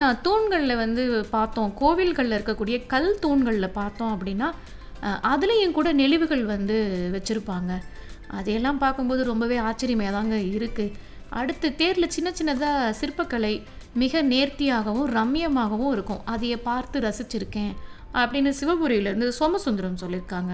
தூண்களில் வந்து பார்த்தோம் கோவில்களில் இருக்கக்கூடிய கல் தூண்களில் பார்த்தோம் அப்படின்னா அஹ், அதுலேயும் கூட நெளிவுகள் வந்து வச்சுருப்பாங்க அதையெல்லாம் பார்க்கும்போது ரொம்பவே ஆச்சரியமாக தாங்க இருக்குது அடுத்து தேரில் சின்ன சின்னதாக சிற்பக்கலை மிக நேர்த்தியாகவும் ரம்மியமாகவும் இருக்கும் அதைய பார்த்து ரசிச்சிருக்கேன் அப்படின்னு சிவபுரியிலேருந்து சோமசுந்தரம் சொல்லியிருக்காங்க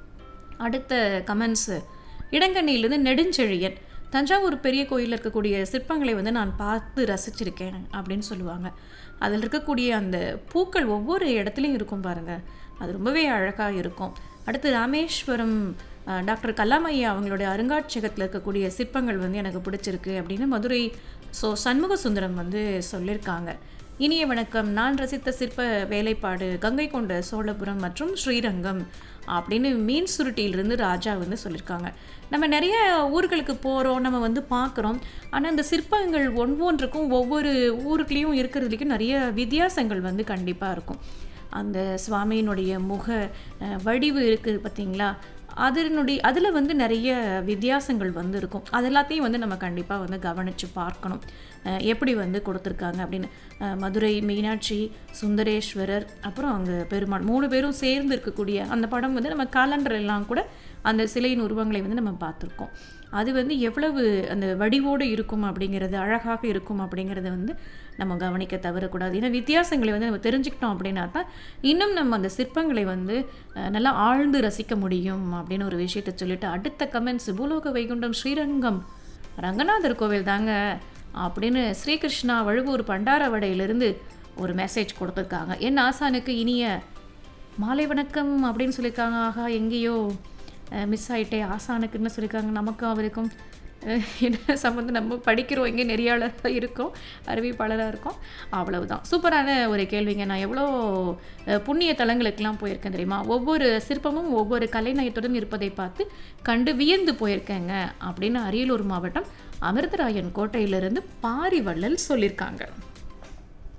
அடுத்த கமெண்ட்ஸு இடங்கண்ணியிலிருந்து நெடுஞ்செழியன் தஞ்சாவூர் பெரிய கோயிலில் இருக்கக்கூடிய சிற்பங்களை வந்து நான் பார்த்து ரசிச்சிருக்கேன் அப்படின்னு சொல்லுவாங்க அதில் இருக்கக்கூடிய அந்த பூக்கள் ஒவ்வொரு இடத்துலையும் இருக்கும் பாருங்கள் அது ரொம்பவே அழகாக இருக்கும் அடுத்து ராமேஸ்வரம் அஹ், டாக்டர் கல்லாமையா அவங்களுடைய அருங்காட்சியகத்தில் இருக்கக்கூடிய சிற்பங்கள் வந்து எனக்கு பிடிச்சிருக்கு அப்படின்னு மதுரை ஸோ சண்முக சுந்தரம் வந்து சொல்லியிருக்காங்க இனிய வணக்கம் நான் ரசித்த சிற்ப வேலைப்பாடு கங்கை கொண்ட சோழபுரம் மற்றும் ஸ்ரீரங்கம் அப்படின்னு மீன் சுருட்டியிலிருந்து ராஜா வந்து சொல்லியிருக்காங்க நம்ம நிறைய ஊர்களுக்கு போகிறோம் நம்ம வந்து பார்க்குறோம் ஆனால் இந்த சிற்பங்கள் ஒவ்வொன்றுக்கும் ஒவ்வொரு ஊருக்குலேயும் இருக்கிறதுலையும் நிறைய வித்தியாசங்கள் வந்து கண்டிப்பாக இருக்கும் அந்த சுவாமியினுடைய முக அஹ், வடிவு இருக்குது பார்த்தீங்களா அதனுடைய அதில் வந்து நிறைய வித்தியாசங்கள் வந்து இருக்கும் அது எல்லாத்தையும் வந்து நம்ம கண்டிப்பாக வந்து கவனித்து பார்க்கணும் அஹ் எப்படி வந்து கொடுத்துருக்காங்க அப்படின்னு அஹ் மதுரை மீனாட்சி சுந்தரேஸ்வரர் அப்புறம் அங்கே பெருமாள் மூணு பேரும் சேர்ந்து இருக்கக்கூடிய அந்த படம் வந்து நம்ம காலண்டர் எல்லாம் கூட அந்த சிலையின் உருவங்களை வந்து நம்ம பார்த்துருக்கோம் அது வந்து எவ்வளவு அந்த வடிவோடு இருக்கும் அப்படிங்கிறது அழகாக இருக்கும் அப்படிங்கிறத வந்து நம்ம கவனிக்க தவறக்கூடாது ஏன்னா வித்தியாசங்களை வந்து நம்ம தெரிஞ்சுக்கிட்டோம் அப்படின்னா தான் இன்னும் நம்ம அந்த சிற்பங்களை வந்து அஹ், நல்லா ஆழ்ந்து ரசிக்க முடியும் அப்படின்னு ஒரு விஷயத்தை சொல்லிட்டு அடுத்த கமெண்ட்ஸ் பூலோக வைகுண்டம் ஸ்ரீரங்கம் ரங்கநாதர் கோவில் தாங்க அப்படின்னு ஸ்ரீகிருஷ்ணா வழுவூர் பண்டாரவடையிலிருந்து ஒரு மெசேஜ் கொடுத்துருக்காங்க என் ஆசானுக்கு இனிய மாலை வணக்கம் அப்படின்னு சொல்லியிருக்காங்க ஆகா எங்கேயோ மிஸ் ஆயிட்டே ஆசானுக்குன்னு சொல்லியிருக்காங்க நமக்கும் அவருக்கும் அஹ், என்ன சம்மந்தம் நம்ம படிக்கிறோம் இங்கே நெறியாளராக இருக்கோம் அறிவிப்பாளராக இருக்கோம் அவ்வளவுதான் சூப்பரான ஒரு கேள்விங்க நான் எவ்வளோ அஹ், புண்ணிய தலங்களுக்கெல்லாம் போயிருக்கேன் தெரியுமா ஒவ்வொரு சிற்பமும் ஒவ்வொரு கலைநயத்துடன் இருப்பதை பார்த்து கண்டு வியந்து போயிருக்கேங்க அப்படின்னு அரியலூர் மாவட்டம் அமிர்தராயன் கோட்டையிலிருந்து பாரிவள்ளல் சொல்லியிருக்காங்க